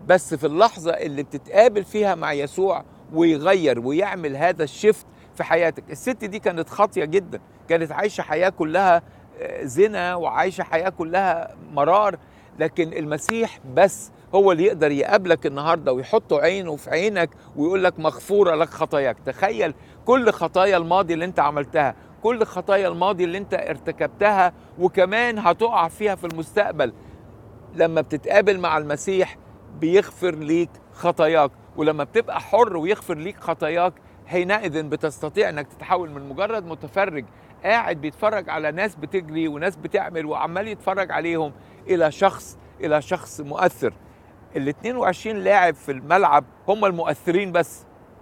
بس في اللحظه اللي بتتقابل فيها مع يسوع ويغير ويعمل هذا الشفت في حياتك الست دي كانت خاطيه جدا كانت عايشه حياه كلها آه، زنا وعايشه حياه كلها مرار لكن المسيح بس هو اللي يقدر يقابلك النهارده ويحط عينه في عينك ويقول لك مغفوره لك خطاياك تخيل كل خطايا الماضي اللي انت عملتها كل خطايا الماضي اللي انت ارتكبتها وكمان هتقع فيها في المستقبل لما بتتقابل مع المسيح بيغفر ليك خطاياك ولما بتبقى حر ويغفر ليك خطاياك حينئذ بتستطيع انك تتحول من مجرد متفرج قاعد بيتفرج على ناس بتجري وناس بتعمل وعمال يتفرج عليهم الى شخص الى شخص مؤثر ال 22 لاعب في الملعب هم المؤثرين بس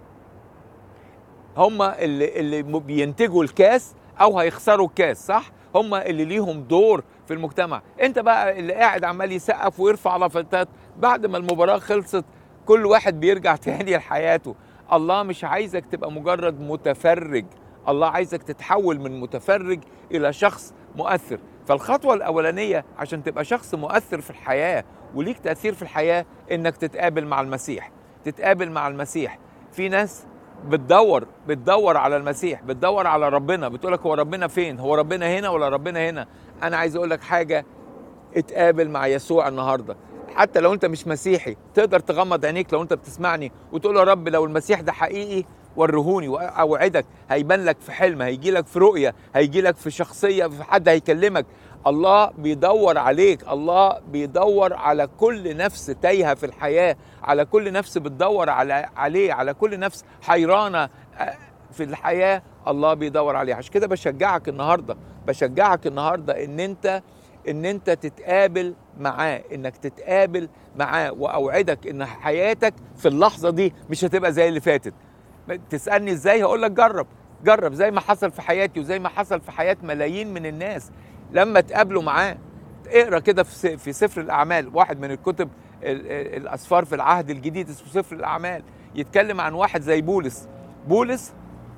هم اللي اللي م- بينتجوا الكاس او هيخسروا الكاس صح هم اللي ليهم دور في المجتمع انت بقى اللي قاعد عمال يسقف ويرفع لفتات بعد ما المباراه خلصت كل واحد بيرجع تاني لحياته الله مش عايزك تبقى مجرد متفرج الله عايزك تتحول من متفرج الى شخص مؤثر فالخطوه الاولانيه عشان تبقى شخص مؤثر في الحياه وليك تاثير في الحياه انك تتقابل مع المسيح تتقابل مع المسيح في ناس بتدور بتدور على المسيح بتدور على ربنا بتقولك هو ربنا فين هو ربنا هنا ولا ربنا هنا انا عايز اقول لك حاجه اتقابل مع يسوع النهارده حتى لو انت مش مسيحي تقدر تغمض عينيك لو انت بتسمعني وتقول يا رب لو المسيح ده حقيقي ورهوني واوعدك هيبان لك في حلم هيجي لك في رؤيه هيجي لك في شخصيه في حد هيكلمك الله بيدور عليك الله بيدور على كل نفس تايهه في الحياه على كل نفس بتدور على عليه على كل نفس حيرانه آه، في الحياه الله بيدور عليها عشان كده بشجعك النهارده بشجعك النهارده ان انت ان انت تتقابل معاه انك تتقابل معاه واوعدك ان حياتك في اللحظه دي مش هتبقى زي اللي فاتت تسالني ازاي هقول لك جرب جرب زي ما حصل في حياتي وزي ما حصل في حياه ملايين من الناس لما تقابلوا معاه اقرا كده في س- في سفر الاعمال واحد من الكتب ال- ال- الاسفار في العهد الجديد اسمه سفر الاعمال يتكلم عن واحد زي بولس بولس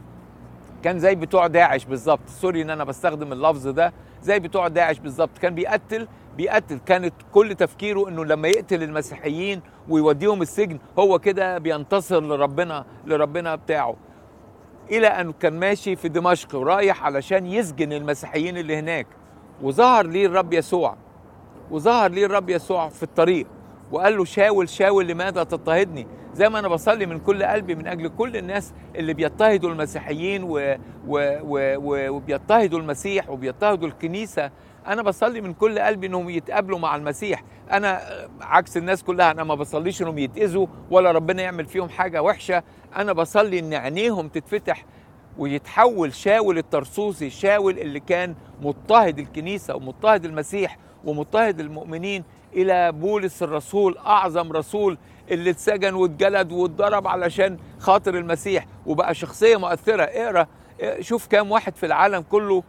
كان زي بتوع داعش بالظبط سوري ان انا بستخدم اللفظ ده زي بتوع داعش بالظبط كان بيقتل بيقتل كانت كل تفكيره انه لما يقتل المسيحيين ويوديهم السجن هو كده بينتصر لربنا لربنا بتاعه الى ان كان ماشي في دمشق ورايح علشان يسجن المسيحيين اللي هناك وظهر ليه الرب يسوع وظهر ليه الرب يسوع في الطريق وقال له شاول شاول لماذا تضطهدني زي ما انا بصلي من كل قلبي من اجل كل الناس اللي بيضطهدوا المسيحيين و... و... و... و... وبيضطهدوا المسيح وبيضطهدوا الكنيسه انا بصلي من كل قلبي انهم يتقابلوا مع المسيح انا عكس الناس كلها انا ما بصليش انهم يتاذوا ولا ربنا يعمل فيهم حاجه وحشه انا بصلي ان عينيهم تتفتح ويتحول شاول الترسوسي شاول اللي كان مضطهد الكنيسه ومضطهد المسيح ومضطهد المؤمنين الى بولس الرسول اعظم رسول اللي اتسجن واتجلد واتضرب علشان خاطر المسيح وبقى شخصيه مؤثره اقرا شوف كام واحد في العالم كله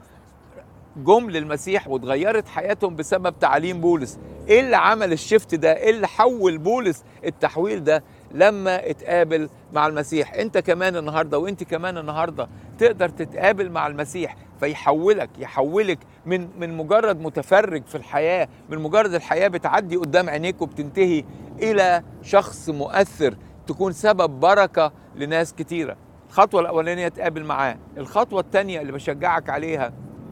جم للمسيح واتغيرت حياتهم بسبب تعليم بولس ايه اللي عمل الشفت ده ايه اللي حول بولس التحويل ده لما اتقابل مع المسيح انت كمان النهارده وانت كمان النهارده تقدر تتقابل مع المسيح فيحولك يحولك من من مجرد متفرج في الحياه من مجرد الحياه بتعدي قدام عينيك وبتنتهي الى شخص مؤثر تكون سبب بركه لناس كتيره الخطوه الاولانيه تقابل معاه الخطوه الثانيه اللي بشجعك عليها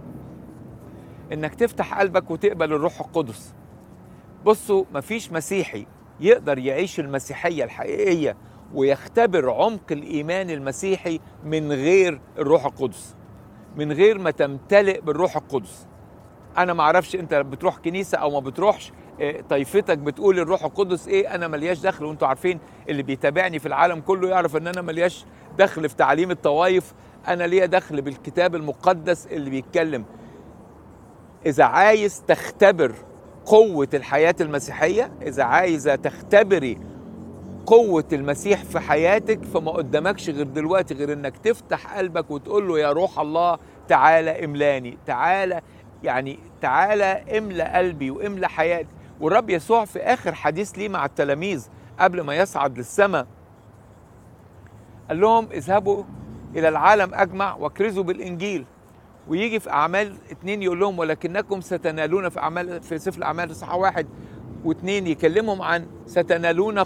انك تفتح قلبك وتقبل الروح القدس بصوا مفيش مسيحي يقدر يعيش المسيحيه الحقيقيه ويختبر عمق الايمان المسيحي من غير الروح القدس من غير ما تمتلئ بالروح القدس انا ما اعرفش انت بتروح كنيسه او ما بتروحش إيه، طائفتك بتقول الروح القدس ايه انا ملياش دخل وانتوا عارفين اللي بيتابعني في العالم كله يعرف ان انا ملياش دخل في تعليم الطوائف انا ليا دخل بالكتاب المقدس اللي بيتكلم إذا عايز تختبر قوة الحياة المسيحية إذا عايزة تختبري قوة المسيح في حياتك فما قدامكش غير دلوقتي غير إنك تفتح قلبك وتقول له يا روح الله تعالى املاني تعالى يعني تعالى املى قلبي واملى حياتي والرب يسوع في آخر حديث ليه مع التلاميذ قبل ما يصعد للسماء قال لهم اذهبوا إلى العالم أجمع واكرزوا بالإنجيل ويجي في اعمال اتنين يقول لهم ولكنكم ستنالون في اعمال في سفر الاعمال اصحاح واحد واثنين يكلمهم عن ستنالون